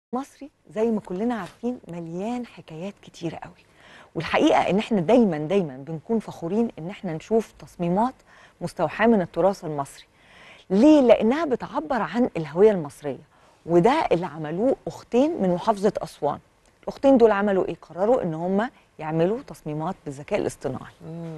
المصري زي ما كلنا عارفين مليان حكايات كتيرة قوي والحقيقة ان احنا دايما دايما بنكون فخورين ان احنا نشوف تصميمات مستوحاة من التراث المصري ليه؟ لانها بتعبر عن الهوية المصرية وده اللي عملوه اختين من محافظة اسوان الاختين دول عملوا ايه؟ قرروا ان هم يعملوا تصميمات بالذكاء الاصطناعي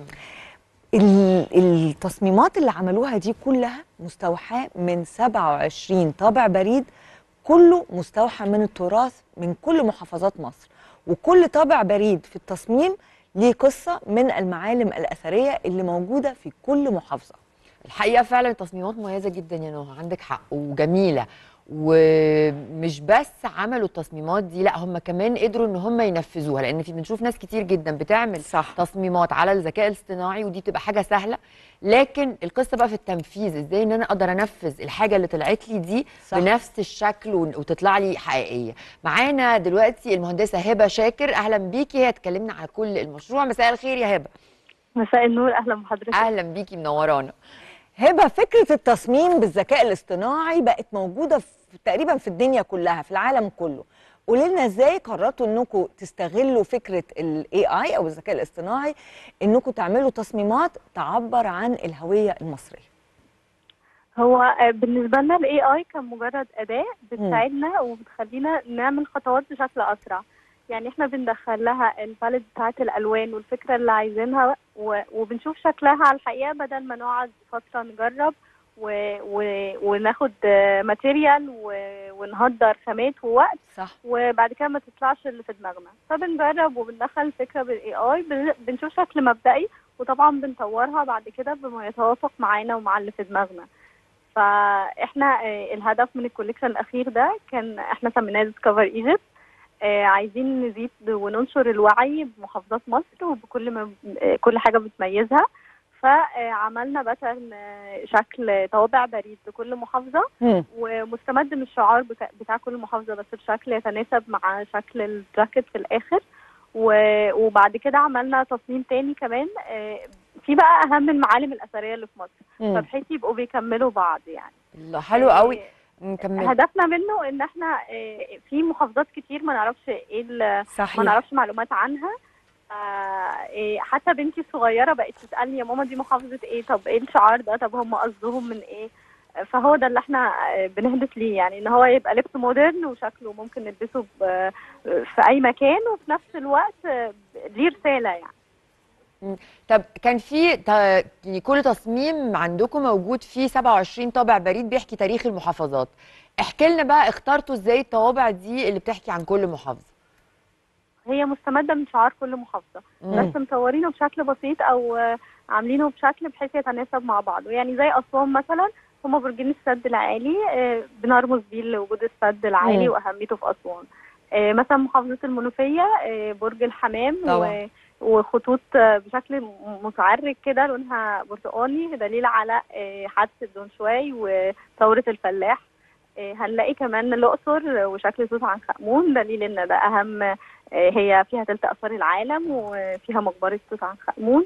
ال- التصميمات اللي عملوها دي كلها مستوحاة من 27 طابع بريد كله مستوحى من التراث من كل محافظات مصر وكل طابع بريد في التصميم ليه قصة من المعالم الأثرية اللي موجودة في كل محافظة الحقيقه فعلا التصميمات مميزه جدا يا نهى عندك حق وجميله ومش بس عملوا التصميمات دي لا هم كمان قدروا ان هم ينفذوها لان في بنشوف ناس كتير جدا بتعمل صح. تصميمات على الذكاء الاصطناعي ودي بتبقى حاجه سهله لكن القصه بقى في التنفيذ ازاي ان انا اقدر انفذ الحاجه اللي طلعت لي دي صح. بنفس الشكل ون- وتطلع لي حقيقيه معانا دلوقتي المهندسه هبه شاكر اهلا بيكي هي تكلمنا على كل المشروع مساء الخير يا هبه مساء النور اهلا بحضرتك اهلا بيكي منورانا هبة فكرة التصميم بالذكاء الاصطناعي بقت موجودة في تقريبا في الدنيا كلها في العالم كله قولي لنا ازاي قررتوا انكم تستغلوا فكرة الاي اي او الذكاء الاصطناعي انكم تعملوا تصميمات تعبر عن الهوية المصرية هو آه، بالنسبه لنا الاي اي كان مجرد اداه بتساعدنا وبتخلينا نعمل خطوات بشكل اسرع يعني احنا بندخل لها الباليت بتاعت الالوان والفكره اللي عايزينها و- وبنشوف شكلها على الحقيقه بدل ما نقعد فتره نجرب و... و... وناخد ماتيريال و... ونهدر خامات ووقت صح وبعد كده ما تطلعش اللي في دماغنا فبنجرب وبندخل الفكره بالاي اي بنشوف شكل مبدئي وطبعا بنطورها بعد كده بما يتوافق معانا ومع اللي في دماغنا فاحنا آه، الهدف من الكوليكشن الاخير ده كان احنا سميناه ديسكفر ايجيبت عايزين نزيد وننشر الوعي بمحافظات مصر وبكل ما آه، كل حاجه بتميزها فعملنا باترن آه، شكل طوابع بريد لكل محافظه مم. ومستمد من الشعار بتاع, بتاع كل محافظه بس بشكل يتناسب مع شكل الجاكيت في الاخر و- وبعد كده عملنا تصميم تاني كمان آه، في بقى اهم المعالم الاثريه اللي في مصر مم. فبحيث يبقوا بيكملوا بعض يعني الله حلو قوي آه، نكمل هدفنا منه ان احنا آه، في محافظات كتير ما نعرفش ايه ال- ما صحيح نعرفش معلومات عنها آه، إيه، حتى بنتي الصغيره بقت تسالني يا ماما دي محافظه ايه طب ايه الشعار ده طب هم قصدهم من ايه آه، فهو ده اللي احنا آه، بنهدف ليه يعني ان هو يبقى لبس مودرن وشكله ممكن نلبسه ب- في اي مكان وفي نفس الوقت آه، ليه رساله يعني طب كان في ت- يعني كل تصميم عندكم موجود فيه 27 طابع بريد بيحكي تاريخ المحافظات احكي لنا بقى اخترتوا ازاي الطوابع دي اللي بتحكي عن كل محافظه هي مستمده من شعار كل محافظه مم. بس مطورينه بشكل بسيط او آه، عاملينه بشكل بحيث يتناسب مع بعضه يعني زي اسوان مثلا هما برجين السد العالي آه، بنرمز بيه لوجود السد العالي مم. واهميته في اسوان آه، مثلا محافظه المنوفيه آه، برج الحمام طبعا. و- وخطوط آه، بشكل م- متعرج كده لونها برتقاني دليل على آه، حادثه دون شواي وثوره الفلاح آه، هنلاقي كمان الاقصر وشكل توت عنخ امون دليل ان ده اهم آه، هي فيها تلت اثار العالم وفيها مقبره توت عنخ امون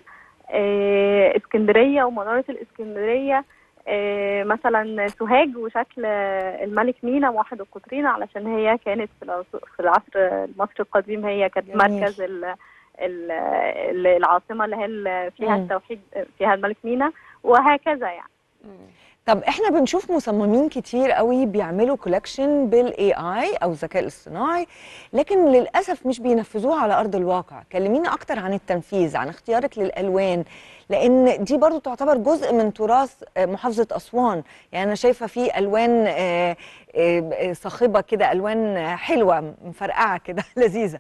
آه، اسكندريه ومناره الاسكندريه آه، مثلا سوهاج وشكل آه، الملك مينا موحد القطرين علشان هي كانت في العص- في العصر المصري القديم هي كانت جميل. مركز ال- ال- ال- العاصمه اللي هي ال- فيها مم. التوحيد فيها الملك مينا وهكذا يعني طب احنا بنشوف مصممين كتير قوي بيعملوا كولكشن بالاي اي او الذكاء الاصطناعي لكن للاسف مش بينفذوها على ارض الواقع كلمينا اكتر عن التنفيذ عن اختيارك للالوان لان دي برضو تعتبر جزء من تراث آه، محافظه اسوان يعني انا شايفه في الوان آه، آه، آه، صاخبه كده الوان آه، حلوه مفرقعه كده لذيذه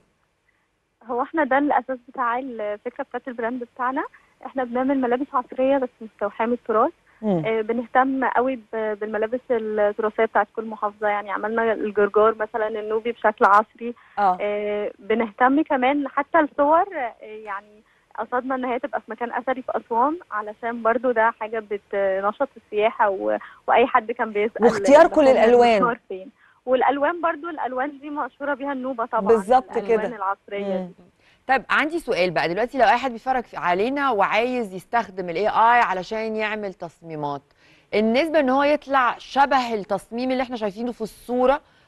هو احنا ده الاساس بتاع الفكره بتاعت البراند بتاعنا احنا بنعمل ملابس عصريه بس مستوحاه من التراث مم. آه، بنهتم قوي ب- بالملابس التراثيه بتاعت كل محافظه يعني عملنا الجرجار مثلا النوبي بشكل عصري اه آه، بنهتم كمان حتى الصور آه، يعني قصدنا ان هي تبقى في مكان اثري في اسوان علشان برضو ده حاجه بتنشط السياحه و... واي حد كان بيسال واختياركم المكان للألوان. المشهور فين والالوان برضو الالوان دي مشهوره بيها النوبه طبعا بالظبط الالوان كده. العصريه مم. دي طب عندي سؤال بقى دلوقتي لو اي حد بيتفرج علينا وعايز يستخدم الاي اي علشان يعمل تصميمات النسبه ان هو يطلع شبه التصميم اللي احنا شايفينه في الصوره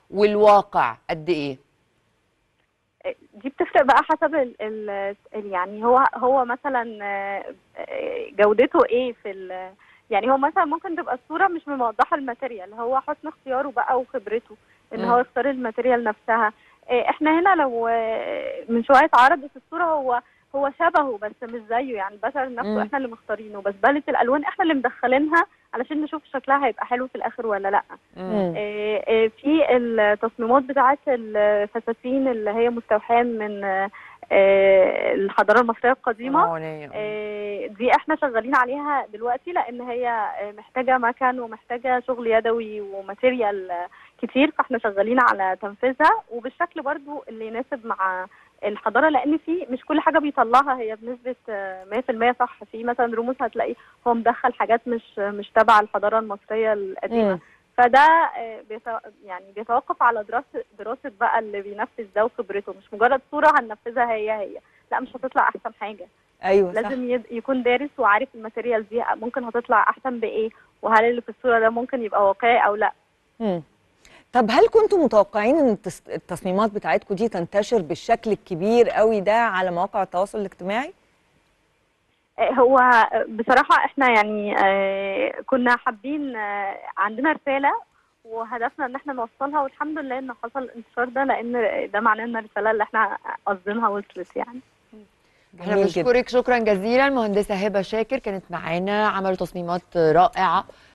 والواقع قد ايه دي بتفرق بقى حسب ال ال ال- يعني هو هو مثلا آه، آه، جودته ايه في ال يعني هو مثلا ممكن تبقى الصوره مش موضحه الماتيريال هو حسن اختياره بقى وخبرته ان مم. هو يختار الماتيريال نفسها آه، احنا هنا لو آه، من شويه اتعرضت الصوره هو هو شبهه بس مش زيه يعني البشر نفسه مم. احنا اللي مختارينه بس باليت الالوان احنا اللي مدخلينها علشان نشوف شكلها هيبقى حلو في الاخر ولا لا مم. آه، آه، في التصميمات بتاعت الفساتين اللي هي مستوحاة من آه، آه، الحضارة المصرية القديمة فرعونية. آه، دي احنا شغالين عليها دلوقتي لان هي آه، محتاجة مكن ومحتاجة شغل يدوي وماتيريال آه، كتير فاحنا شغالين على تنفيذها وبالشكل برضو اللي يناسب مع الحضارة لان في مش كل حاجة بيطلعها هي بنسبة آه، 100% صح في مثلا رموز هتلاقي هو مدخل حاجات مش مش تبع الحضارة المصرية القديمة مم. فده آه، بيتو... يعني بيتوقف على دراسه دراسه بقى اللي بينفذ ده وخبرته مش مجرد صوره هننفذها هي هي لا مش هتطلع احسن حاجه ايوه صح لازم يد... يكون دارس وعارف الماتيريال دي ممكن هتطلع احسن بايه وهل اللي في الصوره ده ممكن يبقى واقعي او لا مم. طب هل كنتم متوقعين ان التص- التصميمات بتاعتكم دي تنتشر بالشكل الكبير قوي ده على مواقع التواصل الاجتماعي؟ آه، هو بصراحه احنا يعني آه، كنا حابين آه، عندنا رساله وهدفنا ان احنا نوصلها والحمد لله ان حصل الانتشار ده لان ده معناه ان الرساله اللي احنا قصدينها وصلت يعني احنا جميل جدا. بنشكرك شكرا جزيلا المهندسه هبه شاكر كانت معانا عملوا تصميمات رائعه